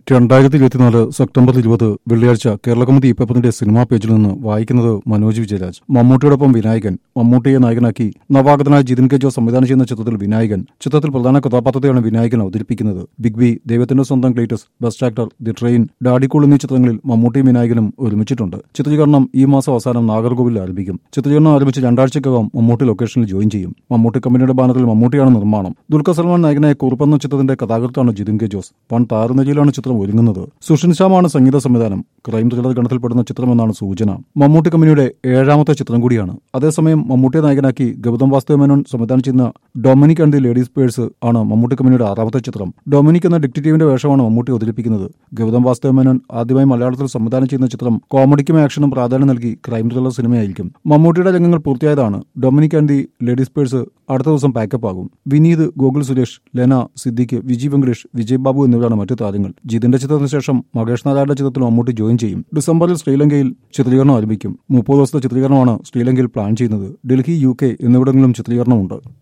രണ്ടായിരത്തി ഇരുപത്തിനാല് സെപ്റ്റംബർ ഇരുപത് വെള്ളിയാഴ്ച കേരളകൗമുദി പേപ്പറിന്റെ സിനിമാ പേജിൽ നിന്ന് വായിക്കുന്നത് മനോജ് വിജയരാജ് മമ്മൂട്ടിയോടൊപ്പം വിനായകൻ മമ്മൂട്ടിയെ നായകനാക്കി നവാഗതനായ ജിതിൻ കെ ജോ സംവിധാനം ചെയ്യുന്ന ചിത്രത്തിൽ വിനായകൻ ചിത്രത്തിൽ പ്രധാന കഥാപാത്രത്തെയാണ് വിനായകൻ അവതരിപ്പിക്കുന്നത് ബിഗ് ബി ദൈവത്തിന്റെ സ്വന്തം Cleetus best actor the train Daddy Cool എന്നീ ചിത്രങ്ങളിൽ മമ്മൂട്ടിയും വിനായകനും ഒരുമിച്ചിട്ടുണ്ട് ചിത്രീകരണം ഈ മാസം അവസാനം നാഗർകോവിലിൽ ആരംഭിക്കും ചിത്രീകരണം ആരംഭിച്ച് രണ്ടാഴ്ചക്കകം മമ്മൂട്ടി ലൊക്കേഷനിൽ ജോയിൻ ചെയ്യും മമ്മൂട്ടി കമ്പനിയുടെ ബാനറിൽ മമ്മൂട്ടിയാണ് നിർമ്മാണം ദുൽഖർ സൽമാൻ നായകനായ കുറുപ്പെന്ന ചിത്രത്തിന്റെ കഥാകൃത്താണ് ജിതിൻ കെ ജോസ് വൺ താരനിലയിലാണ് ചിത്രം ഒരുങ്ങുന്നത് സുഷിൻ ശ്യാമാണ് സംഗീത സംവിധാനം ക്രൈം ത്രില്ലർ ഗണത്തിൽപ്പെടുന്ന ചിത്രമെന്നാണ് സൂചന മമ്മൂട്ടി കമ്പനിയുടെ ഏഴാമത്തെ ചിത്രം കൂടിയാണ് അതേസമയം മമ്മൂട്ടിയെ നായകനാക്കി ഗൗതം വാസ്തവ മേനോൻ സംവിധാനം ചെയ്യുന്ന Dominic and the ladies purse ആണ് മമ്മൂട്ടി കമ്പനിയുടെ ആറാമത്തെ ചിത്രം ഡൊമിനിക് എന്ന ഡിക്റ്റേറ്റീവിന്റെ വേഷമാണ് മമ്മൂട്ടി അവതരിപ്പിക്കുന്നത് ഗൗതം വാസ്തവ മേനോൻ ആദ്യമായി മലയാളത്തിൽ സംവിധാനം ചെയ്യുന്ന ചിത്രം കോമഡിക്കും ആക്ഷനും പ്രാധാന്യം നൽകി ക്രൈം ത്രില്ലർ സിനിമയായിരിക്കും മമ്മൂട്ടിയുടെ രംഗങ്ങൾ പൂർത്തിയായതാണ് Dominic and the ladies purse അടുത്ത ദിവസം പാക്കപ്പ് ആകും വിനീത് ഗോകുൽ സുരേഷ് ലെന സിദ്ദിഖ് വിജയ് വെങ്കടേഷ് വിജയ് ബാബു എന്നിവരാണ് മറ്റു താരങ്ങൾ ജിതിന്റെ ചിത്രത്തിന് ശേഷം മകേഷ് നാരായണന്റെ ചിത്രത്തിൽ മമ്മൂട്ടി ജോയിൻ ചെയ്യും ഡിസംബറിൽ ശ്രീലങ്കയിൽ ചിത്രീകരണം ആരംഭിക്കും മുപ്പത് ദിവസത്തെ ചിത്രീകരണമാണ് ശ്രീലങ്കയിൽ പ്ലാൻ ചെയ്യുന്നത് ഡൽഹി യു കെ എന്നിവിടങ്ങളിലും ചിത്രീകരണമുണ്ട്